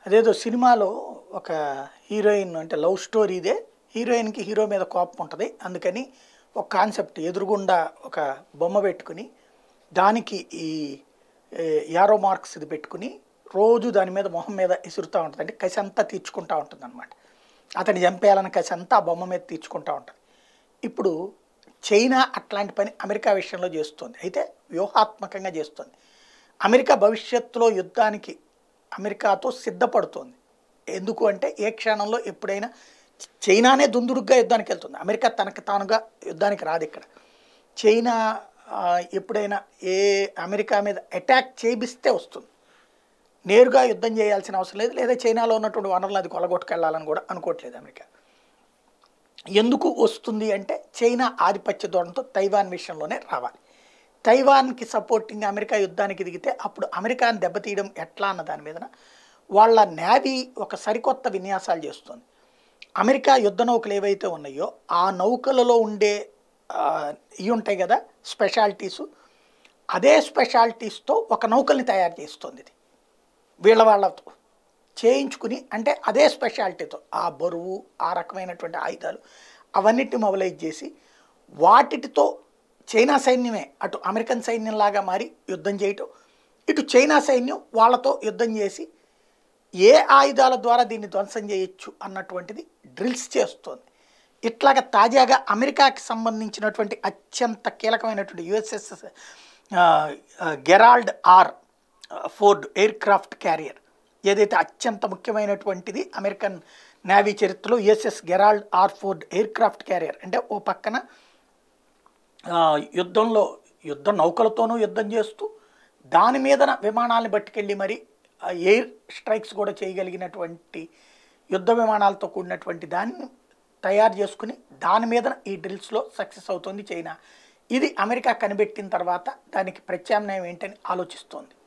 అదేదో సినిమాలో ఒక హీరోయిన్ అంటే లవ్ స్టోరీదే హీరోయిన్కి హీరో మీద కోపం ఉంటుంది అందుకని ఒక కాన్సెప్ట్ ఎదురుగుండా ఒక బొమ్మ పెట్టుకుని దానికి ఈ ఏ, యారో మార్క్స్ ఇది పెట్టుకుని రోజు దాని మీద మొహం మీద ఇసురుతూ ఉంటుంది అంటే కసి అంతా తీర్చుకుంటూ ఉంటుంది అనమాట అతన్ని చంపేయాలని కసి అంతా ఆ బొమ్మ మీద తీర్చుకుంటూ ఉంటుంది ఇప్పుడు చైనా అట్లాంటి పని అమెరికా విషయంలో చేస్తుంది అయితే వ్యూహాత్మకంగా చేస్తుంది అమెరికా భవిష్యత్తులో యుద్ధానికి అమెరికాతో సిద్ధపడుతోంది ఎందుకు అంటే ఏ క్షణంలో ఎప్పుడైనా చైనానే దుందుడుగ్గా యుద్ధానికి వెళ్తుంది అమెరికా తనకు తానుగా యుద్ధానికి రాదు ఇక్కడ చైనా ఆ, ఎప్పుడైనా ఏ అమెరికా మీద అటాక్ చేయిస్తే వస్తుంది నేరుగా యుద్ధం చేయాల్సిన అవసరం లేదు లేదా చైనాలో ఉన్నటువంటి వనరులు అది కొలగొట్టుకెళ్ళాలని కూడా అనుకోవట్లేదు అమెరికా ఎందుకు వస్తుంది అంటే చైనా ఆధిపత్య ధోరణితో తైవాన్ విషయంలోనే రావాలి తైవాన్కి సపోర్టింగ్ అమెరికా యుద్ధానికి దిగితే అప్పుడు అమెరికాని దెబ్బతీయడం ఎట్లా అన్న దాని మీదన వాళ్ళ నేవీ ఒక సరికొత్త విన్యాసాలు చేస్తుంది అమెరికా యుద్ధ నౌకలు ఏవైతే ఉన్నాయో ఆ నౌకలలో ఉండే ఆ, ఇవి ఉంటాయి కదా స్పెషాలిటీసు అదే స్పెషాలిటీస్తో ఒక నౌకల్ని తయారు చేస్తుంది ఇది వీళ్ళ వాళ్ళతో చేయించుకుని అంటే అదే స్పెషాలిటీతో ఆ బరువు ఆ రకమైనటువంటి ఆయుధాలు అవన్నిటిని మొబలైజ్ చేసి వాటితో చైనా సైన్యమే అటు అమెరికన్ సైన్యంలాగా మారి యుద్ధం చేయటం ఇటు చైనా సైన్యం వాళ్ళతో యుద్ధం చేసి ఏ ఆయుధాల ద్వారా దీన్ని ధ్వంసం చేయొచ్చు అన్నటువంటిది డ్రిల్స్ చేస్తోంది ఇట్లాగ తాజాగా అమెరికాకి సంబంధించినటువంటి అత్యంత కీలకమైనటువంటి USS Gerald R Ford aircraft carrier ఏదైతే అత్యంత ముఖ్యమైనటువంటిది అమెరికన్ నేవీ చరిత్రలో USS Gerald R Ford aircraft carrier అంటే ఓ పక్కన ఆ, యుద్ధంలో యుద్ధ నౌకలతోనూ యుద్ధం చేస్తూ దాని మీద విమానాలను పట్టుకెళ్ళి మరి ఆ ఎయిర్ స్ట్రైక్స్ కూడా చేయగలిగినటువంటి యుద్ధ విమానాలతో కూడినటువంటి దాన్ని తయారు చేసుకుని దాని మీద ఈ డ్రిల్స్లో సక్సెస్ అవుతుంది చైనా ఇది అమెరికా కనిపెట్టిన తర్వాత దానికి ప్రత్యామ్నాయం ఏంటని ఆలోచిస్తోంది